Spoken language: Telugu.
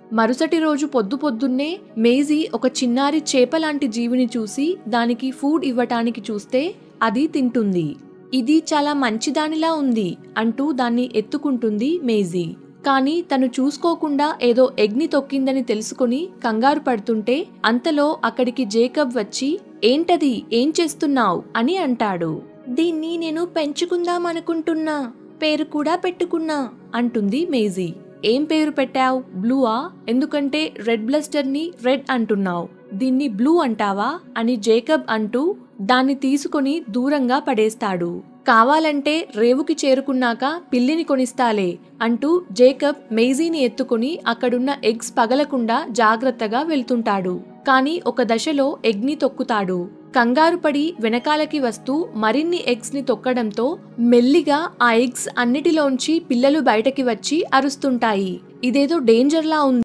మరుసటి రోజు పొద్దు పొద్దున్నే మేజీ ఒక చిన్నారి చేప లాంటి జీవిని చూసి దానికి ఫుడ్ ఇవ్వటానికి చూస్తే అది తింటుంది ఇది చాలా మంచిదానిలా ఉంది అంటూ దాన్ని ఎత్తుకుంటుంది మేజీ కానీ తను చూసుకోకుండా ఏదో ఎగ్ని తొక్కిందని తెలుసుకుని కంగారు పడుతుంటే అంతలో అక్కడికి జేకబ్ వచ్చి ఏంటది ఏం చేస్తున్నావు అని అంటాడు దీన్ని నేను పెంచుకుందాం అనుకుంటున్నా పేరు కూడా పెట్టుకున్నా అంటుంది మేజీ ఏం పేరు పెట్టావు బ్లూవా ఎందుకంటే రెడ్ బ్లస్టర్ ని రెడ్ అంటున్నావు దీన్ని బ్లూ అంటావా అని జేకబ్ అంటూ దాన్ని తీసుకొని దూరంగా పడేస్తాడు కావాలంటే రేవుకి చేరుకున్నాక పిల్లిని కొనిస్తాలే అంటూ జేకబ్ మెయిజీని ఎత్తుకుని అక్కడున్న ఎగ్స్ పగలకుండా జాగ్రత్తగా వెళ్తుంటాడు కానీ ఒక దశలో ఎగ్ని తొక్కుతాడు కంగారు పడి వెనకాలకి వస్తూ మరిన్ని ఎగ్స్ ని తొక్కడంతో మెల్లిగా ఆ ఎగ్స్ అన్నిటిలోంచి పిల్లలు బయటకి వచ్చి అరుస్తుంటాయి ఇదేదో డేంజర్లా ఉంది